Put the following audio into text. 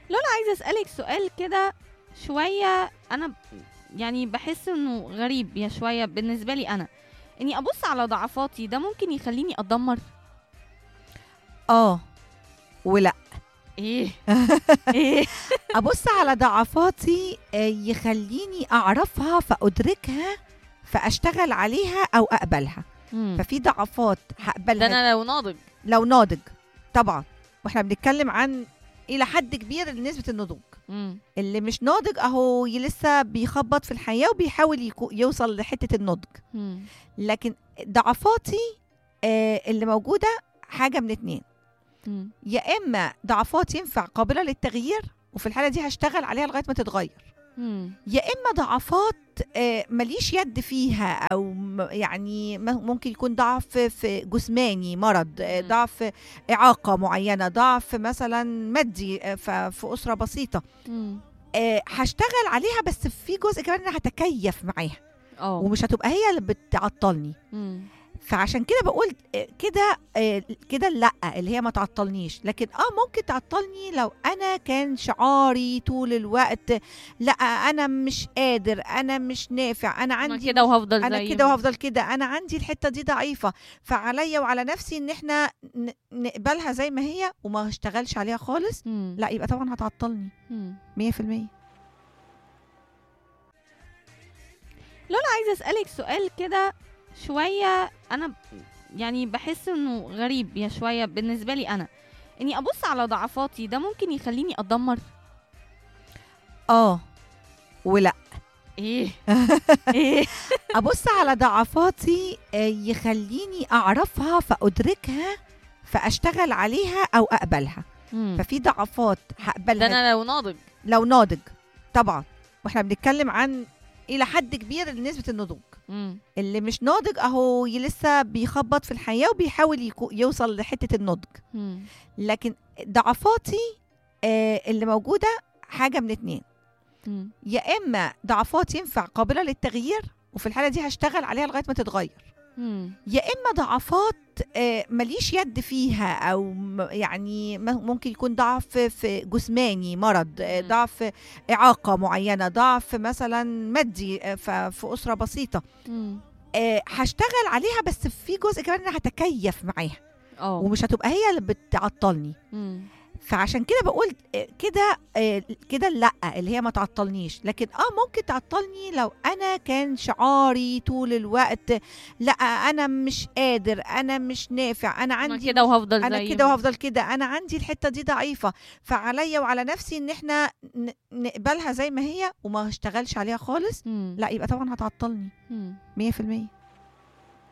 عايزة أسألِك سؤال كده شوية أنا ب يعني باحس إنه غريب يا شوية بالنسبة لي أنا، إني أبُص على ضعفاتي ده ممكن يخلّيني أتدمّر؟ آه، ولأ. إيه؟ إيه؟ أبُص على ضعفاتي آآ يخلّيني أعرفها فأدركها فأشتغل عليها أو أقبلها، إمم. ففي ضعفات ده هاقبلها أنا لو ناضج. لو ناضج طبعًا، وإحنا بنتكلم عن إلى حد كبير نسبة النضوج، إمم. اللي مش ناضج أهو ي لسه بيخبّط في الحياة وبيحاول يكو يوصل لحتة النضج، إمم. لكن ضعفاتي آآ اللي موجودة حاجة من 2 إمم. يا إما ضعفات ينفع قابلة للتغيير وفي الحالة دي هاشتغل عليها لغاية ما تتغير، إمم. يا إما ضعفات آآ ما ليش يد فيها أو م يعني م ممكن يكون ضعف في جسماني مرض، آآ إمم. ضعف إعاقة معيّنة، ضعف مثلًا مادي آآ ف في أسرة بسيطة، إمم. آآ هاشتغل عليها بس في جزء كمان أنا هاتكيّف معاها، آه. ومش هتبقى هي اللي بتعطّلني. إمم. فعشان كده باقول آآ كده آآ كده لأ، اللي هي ما تعطّلنيش، لكن آه ممكن تعطّلني لو أنا كان شعاري طول الوقت لأ، أنا مش قادر، أنا مش نافع، أنا أنا عندي كده وهافضل أنا زي كده ما وهافضل كده، أنا عندي الحتّة دي ضعيفة، فعليّا وعلى نفسي إن إحنا ن نقبلها زي ما هي وما اشتغلش عليها خالص، إمم. لأ يبقى طبعًا هتعطّلني إمم. 100%. عايزة أسألِك سؤال كده شوية أنا ب يعني باحس إنه غريب يا شوية بالنسبة لي أنا، إني أبُص على ضعفاتي ده ممكن يخلّيني أتدمّر؟ آه، ولأ. إيه؟ إيه؟ أبُص على ضعفاتي آآ يخلّيني أعرفها فأدركها فأشتغل عليها أو أقبلها، إمم. ففي ضعفات ده هاقبلها أنا لو ناضج. لو ناضج طبعًا، وإحنا بنتكلم عن إلى حد كبير نسبة النضوج، إمم. اللي مش ناضج أهو ي لسه بيخبّط في الحياة وبيحاول يكو يوصل لحتة النضج، إمم. لكن ضعفاتي آآ اللي موجودة حاجة من 2 إمم. يا إما ضعفات ينفع قابلة للتغيير وفي الحالة دي هاشتغل عليها لغاية ما تتغير، إمم. يا إما ضعفات آآ ما ليش يد فيها أو م يعني م ممكن يكون ضعف في جسماني مرض، آآ إمم. ضعف إعاقة معيّنة، ضعف مثلًا مادي آآ ف في أسرة بسيطة، إمم. آآ هاشتغل عليها بس في جزء كمان أنا هاتكيّف معاها، آه. ومش هتبقى هي اللي بتعطّلني. إمم. فعشان كده باقول آآ كده آآ كده لأ، اللي هي ما تعطّلنيش، لكن آه ممكن تعطّلني لو أنا كان شعاري طول الوقت لأ، أنا مش قادر، أنا مش نافع، أنا أنا عندي كده وهافضل أنا زي كده ما وهافضل كده، أنا عندي الحتّة دي ضعيفة، فعليّا وعلى نفسي إن إحنا ن نقبلها زي ما هي وما اشتغلش عليها خالص، إمم. لأ يبقى طبعًا هتعطّلني إمم. 100%.